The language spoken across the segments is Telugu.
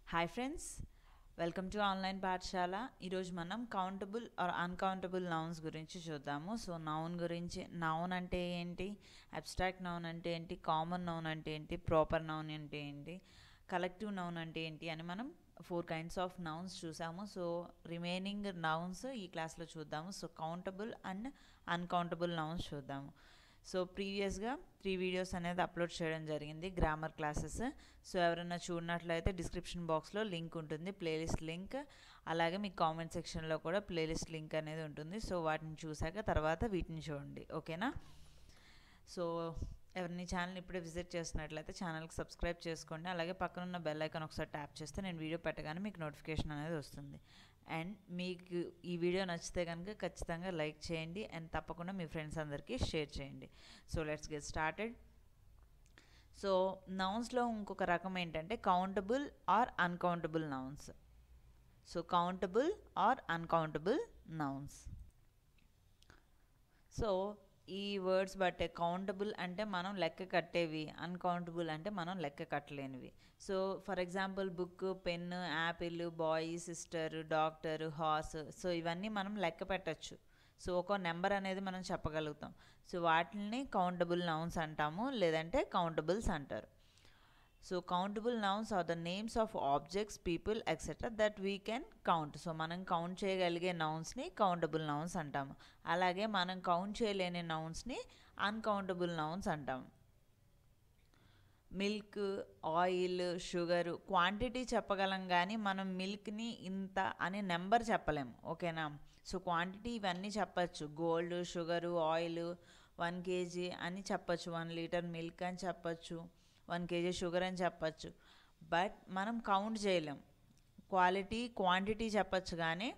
Hi friends welcome to online Pathashala ఈరోజు మనం కౌంటబుల్ ఆర్ అన్కౌంటబుల్ నౌన్స్ గురించి చూద్దాము సో నౌన్ గురించి నౌన్ అంటే ఏంటి అబ్స్ట్రాక్ట్ నౌన్ అంటే ఏంటి కామన్ నౌన్ అంటే ఏంటి ప్రాపర్ నౌన్ అంటే ఏంటి కలెక్టివ్ నౌన్ అంటే ఏంటి అని మనం ఫోర్ కైండ్స్ ఆఫ్ నౌన్స్ చూసాము సో రిమైనింగ్ నౌన్స్ ఈ క్లాస్లో చూద్దాము so countable and uncountable nouns చూద్దాము సో ప్రీవియస్గా త్రీ వీడియోస్ అనేది అప్లోడ్ చేయడం జరిగింది గ్రామర్ క్లాసెస్ సో ఎవరైనా చూడనట్లయితే డిస్క్రిప్షన్ బాక్స్లో లింక్ ఉంటుంది ప్లేలిస్ట్ లింక్ అలాగే మీ కామెంట్ సెక్షన్లో కూడా ప్లేలిస్ట్ లింక్ అనేది ఉంటుంది సో వాటిని చూసాక తర్వాత వీటిని చూడండి ఓకేనా సో ఎవరిని ఛానల్ ఇప్పుడే విజిట్ చేస్తున్నట్లయితే ఛానల్కి సబ్స్క్రైబ్ చేసుకోండి అలాగే పక్కన ఉన్న బెల్ ఐకాన్ ఒకసారి ట్యాప్ చేస్తే నేను వీడియో పెట్టగానే మీకు నోటిఫికేషన్ అనేది వస్తుంది అండ్ మీకు ఈ వీడియో నచ్చితే కనుక ఖచ్చితంగా లైక్ చేయండి అండ్ తప్పకుండా మీ ఫ్రెండ్స్ అందరికీ షేర్ చేయండి so let's get started so నౌన్స్లో ఇంకొక రకం ఏంటంటే countable or uncountable nouns so countable or uncountable nouns so ఈ వర్డ్స్ బట్టే కౌంటబుల్ అంటే మనం లెక్క కట్టేవి అన్కౌంటబుల్ అంటే మనం లెక్క కట్టలేనివి so for example book pen apple boy sister doctor horse so ఇవన్నీ మనం లెక్క పెట్టచ్చు సో ఒక నెంబర్ అనేది మనం చెప్పగలుగుతాం సో వాటిని కౌంటబుల్ నౌన్స్ అంటాము లేదంటే కౌంటబుల్స్ అంటారు so countable nouns are the names of objects people etcetera that we can count so మనం కౌంట్ చేయగలిగే నౌన్స్ని కౌంటబుల్ నౌన్స్ అంటాము అలాగే మనం కౌంట్ చేయలేని నౌన్స్ని అన్కౌంటబుల్ నౌన్స్ అంటాము మిల్క్ ఆయిల్ షుగరు క్వాంటిటీ చెప్పగలం కానీ మనం మిల్క్ని ఇంత అని నెంబర్ చెప్పలేం ఓకేనా సో క్వాంటిటీ ఇవన్నీ చెప్పచ్చు gold sugar oil one KG అని చెప్పచ్చు వన్ లీటర్ మిల్క్ అని చెప్పచ్చు వన్ కేజీ షుగర్ అని చెప్పచ్చు బట్ మనం కౌంట్ చేయలేం క్వాలిటీ క్వాంటిటీ చెప్పచ్చు కానీ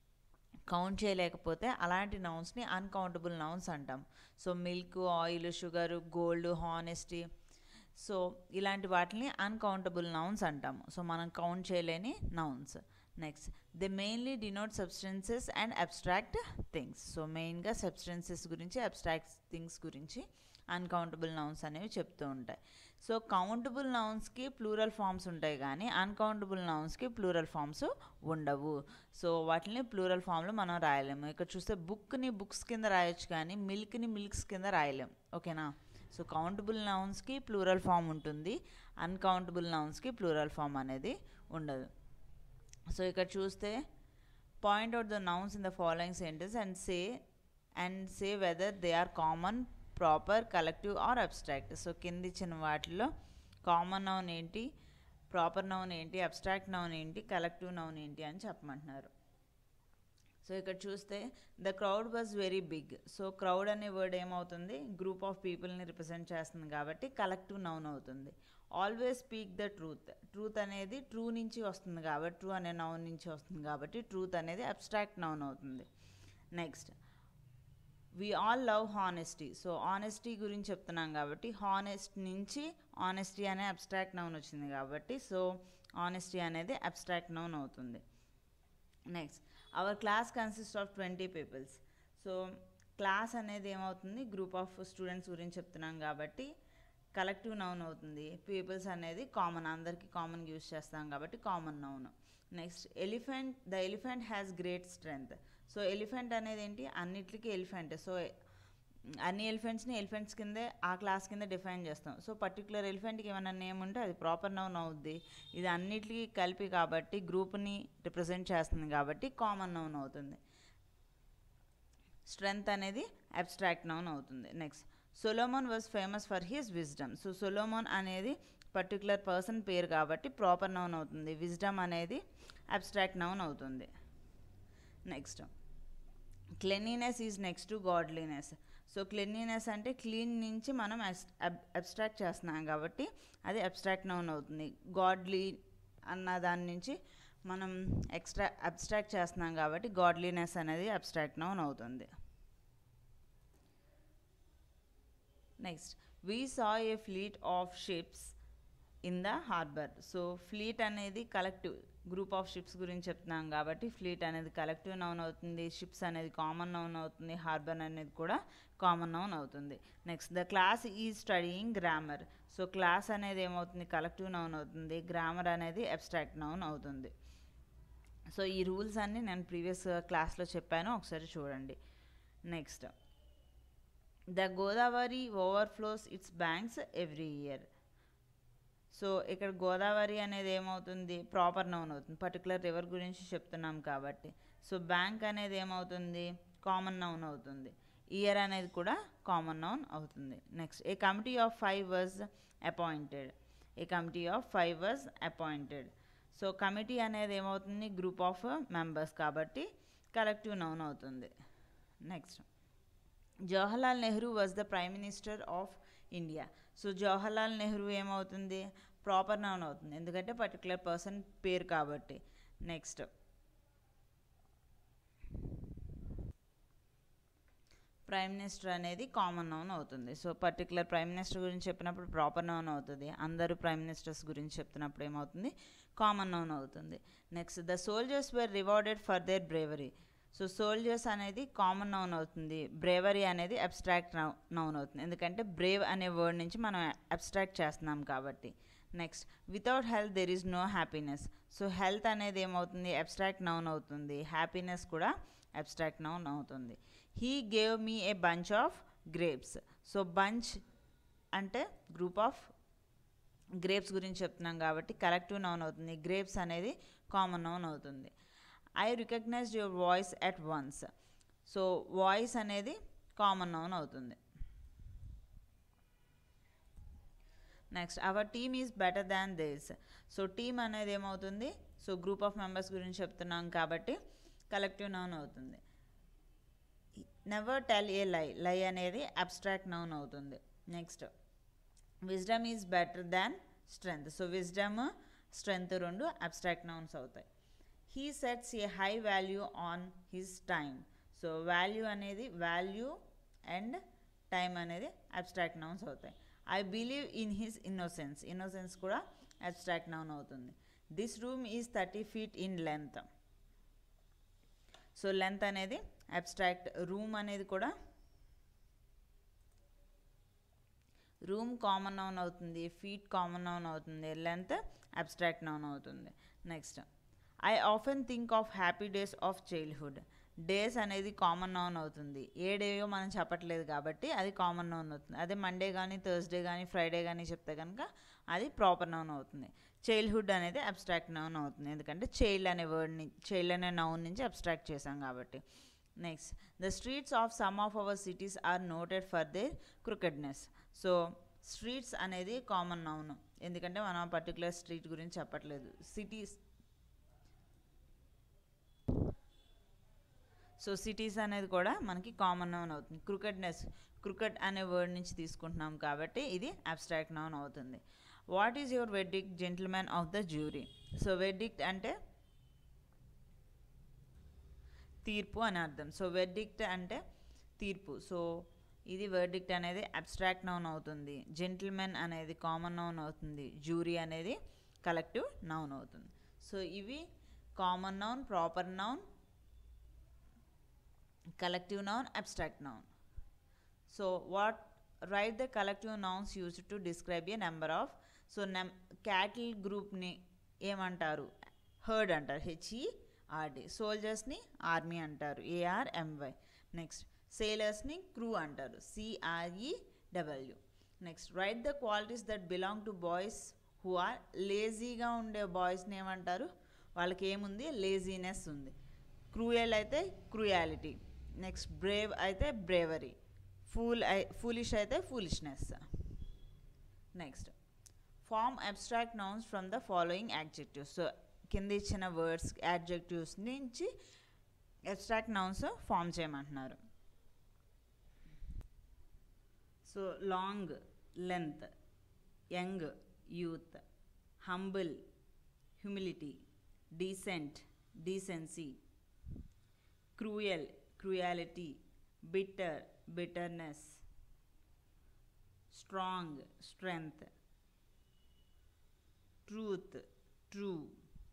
కౌంట్ చేయలేకపోతే అలాంటి నౌన్స్ని అన్కౌంటబుల్ నౌన్స్ అంటాం so milk oil sugar gold honesty so ఇలాంటి వాటిని అన్కౌంటబుల్ నౌన్స్ అంటాము సో మనం కౌంట్ చేయలేని nouns next they mainly denote substances and abstract things so మెయిన్గా సబ్స్టెన్సెస్ గురించి అబ్స్ట్రాక్ట్ థింగ్స్ గురించి అన్కౌంటబుల్ నౌన్స్ అనేవి చెప్తూ ఉంటాయి సో కౌంటబుల్ నౌన్స్కి ప్లూరల్ ఫామ్స్ ఉంటాయి కానీ అన్కౌంటబుల్ నౌన్స్కి ప్లూరల్ ఫామ్స్ ఉండవు సో వాటిని ప్లూరల్ ఫామ్లో మనం రాయలేము ఇక్కడ చూస్తే బుక్ని బుక్స్ కింద రాయొచ్చు కానీ మిల్క్ని మిల్క్స్ కింద రాయలేము ఓకేనా సో కౌంటబుల్ నౌన్స్కి ప్లూరల్ ఫామ్ ఉంటుంది అన్కౌంటబుల్ నౌన్స్కి ప్లూరల్ ఫామ్ అనేది ఉండదు సో ఇక్కడ చూస్తే point out the nouns in the following sentence and say and say whether they are common proper collective or abstract so కింద ఇచ్చిన వాటిలో కామన్ నౌన్ ఏంటి ప్రాపర్ నౌన్ ఏంటి అబ్స్ట్రాక్ట్ నౌన్ ఏంటి కలెక్టివ్ నౌన్ ఏంటి అని చెప్పమంటున్నారు సో ఇక్కడ చూస్తే the crowd was very big so crowd అనే వర్డ్ ఏమవుతుంది గ్రూప్ ఆఫ్ పీపుల్ని రిప్రజెంట్ చేస్తుంది కాబట్టి కలెక్టివ్ నౌన్ అవుతుంది always speak the truth truth అనేది ట్రూ నుంచి వస్తుంది కాబట్టి ట్రూ అనే నౌన్ నుంచి వస్తుంది కాబట్టి ట్రూత్ అనేది అబ్స్ట్రాక్ట్ నౌన్ అవుతుంది next we all love honesty so honesty గురించి చెప్తున్నాం కాబట్టి హానెస్ట్ నుంచి ఆనెస్టీ అనే అబ్స్ట్రాక్ట్ నౌన్ వచ్చింది కాబట్టి సో ఆనెస్టీ అనేది అబ్స్ట్రాక్ట్ నౌన్ అవుతుంది next our class consist of twenty peoples so class అనేది ఏమవుతుంది గ్రూప్ ఆఫ్ స్టూడెంట్స్ గురించి చెప్తున్నాం కాబట్టి కలెక్టివ్ నౌన్ అవుతుంది పీపుల్స్ అనేది కామన్ అందరికీ కామన్ యూస్ చేస్తాం కాబట్టి common noun next elephant the elephant has great strength so elephant అనేది ఏంటి అన్నిటికీ ఎలిఫెంట్ సో అన్ని ఎలిఫెంట్స్ని ఎలిఫెంట్స్ కిందే ఆ క్లాస్ కింద డిఫైన్ చేస్తాం సో పర్టికులర్ ఎలిఫెంట్కి ఏమైనా నేమ్ ఉంటే అది ప్రాపర్ నౌన్ అవుద్ది ఇది అన్నిటికీ కలిపి కాబట్టి గ్రూప్ని రిప్రజెంట్ చేస్తుంది కాబట్టి కామన్ నౌన్ అవుతుంది స్ట్రెంగ్త్ అనేది అబ్స్ట్రాక్ట్ నౌన్ అవుతుంది next Solomon was famous for his wisdom so Solomon అనేది పర్టికులర్ పర్సన్ పేరు కాబట్టి ప్రాపర్ నౌన్ అవుతుంది విజ్డమ్ అనేది అబ్స్ట్రాక్ట్ నౌన్ అవుతుంది next cleanliness is next to godliness so cleanliness అంటే క్లీన్ నుంచి మనం అబ్స్ట్రాక్ట్ చేస్తున్నాం కాబట్టి అది అబ్స్ట్రాక్ట్ నౌన్ అవుతుంది గాడ్లీ అన్న దాని నుంచి మనం ఎక్స్ట్రా అబ్స్ట్రాక్ట్ చేస్తున్నాం కాబట్టి గాడ్లీనెస్ అనేది అబ్స్ట్రాక్ట్ నౌన్ అవుతుంది next we saw a fleet of ships in the harbour so fleet అనేది కలెక్టివ్ గ్రూప్ ఆఫ్ షిప్స్ గురించి చెప్తున్నాం కాబట్టి ఫ్లీట్ అనేది కలెక్టివ్ నౌన్ అవుతుంది షిప్స్ అనేది కామన్ నౌన్ అవుతుంది హార్బర్ అనేది కూడా కామన్ నౌన్ అవుతుంది next the class is studying grammar so class అనేది ఏమవుతుంది కలెక్టివ్ నౌన్ అవుతుంది గ్రామర్ అనేది అబ్స్ట్రాక్ట్ నౌన్ అవుతుంది సో ఈ రూల్స్ అన్నీ నేను ప్రీవియస్ క్లాస్లో చెప్పాను ఒకసారి చూడండి next the Godavari overflows its banks every year so ఇక్కడ గోదావరి అనేది ఏమవుతుంది ప్రాపర్ నౌన్ అవుతుంది పర్టికులర్ రివర్ గురించి చెప్తున్నాం కాబట్టి సో బ్యాంక్ అనేది ఏమవుతుంది కామన్ నౌన్ అవుతుంది ఇయర్ అనేది కూడా కామన్ నౌన్ అవుతుంది next a committee of five was appointed a committee of five was appointed so committee అనేది ఏమవుతుంది గ్రూప్ ఆఫ్ మెంబర్స్ కాబట్టి కలెక్టివ్ నౌన్ అవుతుంది next Jawaharlal Nehru was the prime minister of India so Jawaharlal Nehru ఏమవుతుంది ప్రాపర్ నౌన్ అవుతుంది ఎందుకంటే పర్టికులర్ పర్సన్ పేరు కాబట్టి నెక్స్ట్ ప్రైమ్ మినిస్టర్ అనేది కామన్ నౌన్ అవుతుంది సో పర్టికులర్ ప్రైమ్ మినిస్టర్ గురించి చెప్పినప్పుడు ప్రాపర్ నౌన్ అవుతుంది అందరూ ప్రైమ్ మినిస్టర్స్ గురించి చెప్తున్నప్పుడు ఏమవుతుంది కామన్ నౌన్ అవుతుంది next the soldiers were rewarded for their bravery so soldiers అనేది కామన్ నౌన్ అవుతుంది బ్రేవరీ అనేది అబ్స్ట్రాక్ట్ నౌన్ అవుతుంది ఎందుకంటే బ్రేవ్ అనే వర్డ్ నుంచి మనం అబ్స్ట్రాక్ట్ చేస్తున్నాం కాబట్టి next without health there is no happiness so health అనేది ఏమవుతుంది అబ్స్ట్రాక్ట్ నౌన్ అవుతుంది హ్యాపీనెస్ కూడా అబ్స్ట్రాక్ట్ నౌన్ అవుతుంది he gave me a bunch of grapes so bunch అంటే గ్రూప్ ఆఫ్ గ్రేప్స్ గురించి చెప్తున్నాం కాబట్టి కలెక్టివ్ నౌన్ అవుతుంది గ్రేప్స్ అనేది కామన్ నౌన్ అవుతుంది I recognise your voice at once so voice అనేది కామన్ నౌన్ అవుతుంది next our team is better than this so team అనేది ఏమవుతుంది సో గ్రూప్ ఆఫ్ మెంబర్స్ గురించి చెప్తున్నాం కాబట్టి కలెక్టివ్ నౌన్ అవుతుంది never tell a lie lie అనేది అబ్స్ట్రాక్ట్ నౌన్ అవుతుంది next wisdom is better than strength so wisdom strength రెండు అబ్స్ట్రాక్ట్ నౌన్స్ అవుతాయి he sets a high value on his time so value అనేది వాల్యూ అండ్ టైం అనేది అబ్స్ట్రాక్ట్ నౌన్స్ అవుతాయి I believe in his innocence innocence కూడా అబ్స్ట్రాక్ట్ నౌన్ అవుతుంది this room is thirty feet in length so length అనేది అబ్స్ట్రాక్ట్ రూమ్ అనేది కూడా రూమ్ కామన్ నౌన్ అవుతుంది ఫీట్ కామన్ నౌన్ అవుతుంది లెంత్ అబ్స్ట్రాక్ట్ నౌన్ అవుతుంది next I often think of happy days of childhood days అనేది కామన్ నౌన్ అవుతుంది ఏ డేయో మనం చెప్పట్లేదు కాబట్టి అది కామన్ నౌన్ అవుతుంది అదే మండే కానీ థర్స్డే కానీ ఫ్రైడే కానీ చెప్తే కనుక అది ప్రాపర్ నౌన్ అవుతుంది చైల్డ్హుడ్ అనేది అబ్స్ట్రాక్ట్ నౌన్ అవుతుంది ఎందుకంటే చైల్డ్ అనే వర్డ్ని చైల్డ్ అనే నౌన్ నుంచి అబ్స్ట్రాక్ట్ చేసాం కాబట్టి next the streets of some of our cities are noted for their crookedness so streets అనేది కామన్ నౌన్ ఎందుకంటే మనం పర్టికులర్ స్ట్రీట్ గురించి చెప్పట్లేదు సిటీస్ సో సిటీస్ అనేది కూడా మనకి కామన్ నౌన్ అవుతుంది క్రికెట్నెస్ క్రికెట్ అనే వర్డ్ నుంచి తీసుకుంటున్నాం కాబట్టి ఇది అబ్స్ట్రాక్ట్ నౌన్ అవుతుంది what is your verdict gentlemen of the jury so verdict అంటే తీర్పు అని అర్థం సో వెర్డిక్ట్ అంటే తీర్పు సో ఇది వెర్డిక్ట్ అనేది అబ్స్ట్రాక్ట్ నౌన్ అవుతుంది జెంటిల్మెన్ అనేది కామన్ నౌన్ అవుతుంది జ్యూరీ అనేది కలెక్టివ్ నౌన్ అవుతుంది సో ఇవి common noun proper noun collective noun abstract noun so what write the collective nouns used to describe a number of so num cattle group ని ఏమంటారు హర్డ్ అంటారు హెచ్ఈఆర్డి సోల్జర్స్ని ఆర్మీ అంటారు ఏఆర్ఎంవై నెక్స్ట్ సేలర్స్ని క్రూ అంటారు C R E W next write the qualities that belong to boys who are లేజీగా ఉండే బాయ్స్ని ఏమంటారు వాళ్ళకి ఏముంది లేజీనెస్ ఉంది క్రూయల్ అయితే క్రూయాలిటీ నెక్స్ట్ బ్రేవ్ అయితే బ్రేవరీ ఫూల్ అయి ఫూలిష్ అయితే foolishness next form abstract nouns from the following adjectives so కింద ఇచ్చిన వర్డ్స్ యాడ్జెక్టివ్స్ నుంచి అబ్స్ట్రాక్ట్ నౌన్స్ ఫామ్ చేయమంటున్నారు so long length young youth humble humility decent decency cruel cruelty bitter bitterness strong strength truth true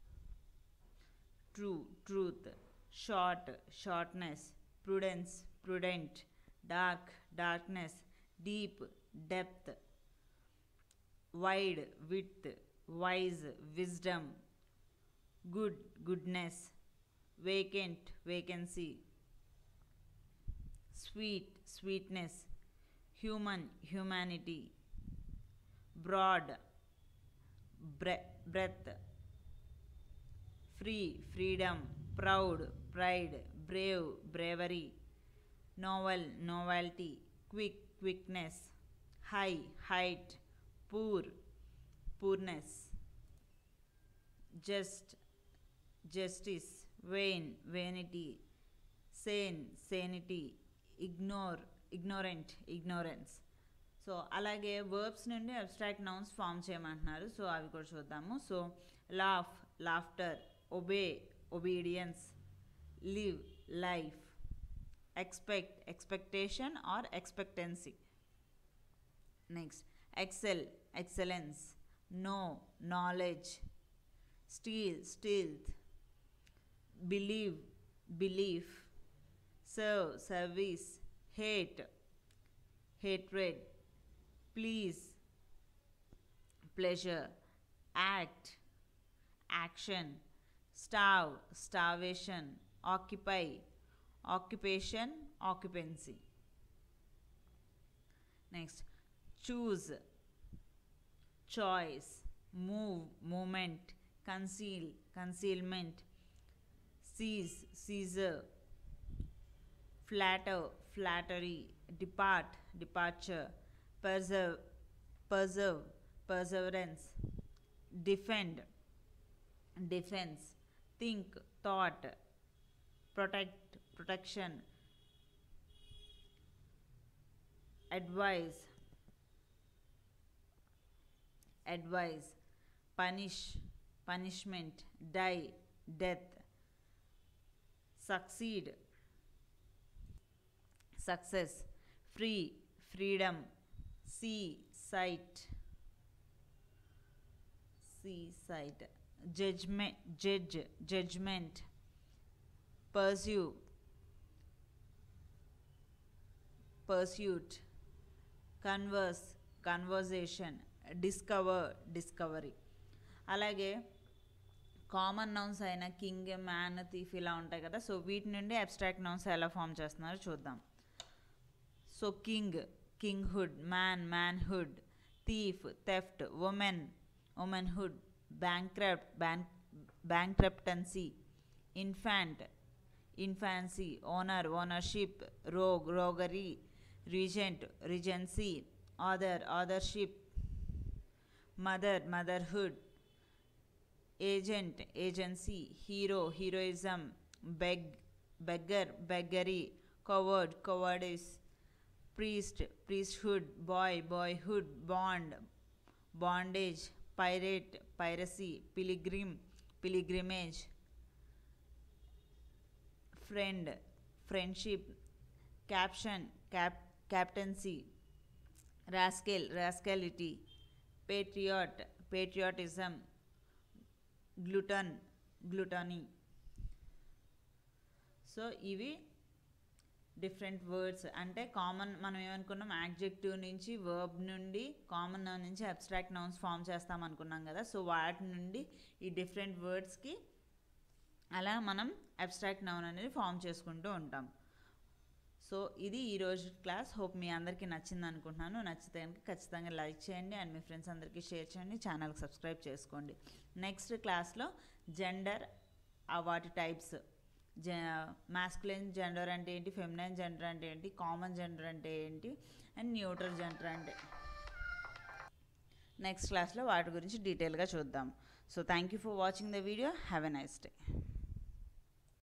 true truth short shortness prudence prudent dark darkness deep depth wide width wise wisdom good goodness vacant vacancy sweet sweetness human humanity broad breadth free freedom proud pride brave bravery novel novelty quick quickness high height poor poorness just justice vain vanity sane sanity ignore ignorant ignorance so అలాగే వర్బ్స్ నుండి అబ్స్ట్రాక్ట్ నౌన్స్ ఫామ్ చేయమంటున్నారు సో అవి కూడా చూద్దాము so laugh laughter obey obedience live life expect expectation or expectancy next excel excellence know knowledge steel stealth believe belief serve service hate hatred, please, pleasure, act, action, starve, starvation, occupy, occupation, occupancy. Next, choose, choice, move, movement, conceal, concealment, seize, seizure, flatter, flattery, depart, departure, preserve, preserve, perseverance, defend, defense, think, thought, protect, protection, advise, advise, punish, punishment, die, death, succeed, success, free, freedom, see, sight, see, sight, judgment, judge, judgment, pursue, pursuit, converse, conversation, discover, discovery. అలాగే కామన్ నౌన్స్ అయిన కింగ్ మ్యాన్ థీఫ్ ఇలా ఉంటాయి కదా సో వీటి నుండి అబ్స్ట్రాక్ట్ నౌన్స్ ఎలా ఫామ్ చేస్తున్నారో చూద్దాం so king kinghood man manhood thief theft woman womanhood bankrupt bank bankruptcy infant infancy owner ownership rogue roguery regent regency author authorship mother motherhood agent agency hero heroism beg beggar beggary coward cowardice priest, priesthood, boy, boyhood, bond, bondage, pirate, piracy, pilgrim, pilgrimage, friend, friendship, caption, cap, captaincy, rascal, rascality, patriot, patriotism, glutton, gluttony. So ఇవి డిఫరెంట్ వర్డ్స్ అంటే కామన్ మనం ఏమనుకున్నాం యాడ్జెక్టివ్ నుంచి వర్బ్ నుండి కామన్ నౌన్ నుంచి అబ్స్ట్రాక్ట్ నౌన్స్ ఫామ్ చేస్తాం అనుకున్నాం కదా సో వాటి నుండి ఈ డిఫరెంట్ వర్డ్స్కి అలా మనం అబ్స్ట్రాక్ట్ నౌన్ అనేది ఫామ్ చేసుకుంటూ ఉంటాం సో ఇది ఈరోజు క్లాస్ హోప్ మీ అందరికీ నచ్చింది అనుకుంటున్నాను నచ్చితే కనుక ఖచ్చితంగా లైక్ చేయండి అండ్ మీ ఫ్రెండ్స్ అందరికీ షేర్ చేయండి ఛానల్కి సబ్స్క్రైబ్ చేసుకోండి నెక్స్ట్ క్లాస్లో జెండర్ వాటి టైప్స్ జ మాస్కులైన్ జెండర్ అంటే ఏంటి ఫెమినైన్ జెండర్ అంటే ఏంటి కామన్ జెండర్ అంటే ఏంటి అండ్ న్యూట్రల్ జెండర్ అంటే నెక్స్ట్ క్లాస్లో వాటి గురించి డీటెయిల్గా చూద్దాం so thank you for watching the video have a nice day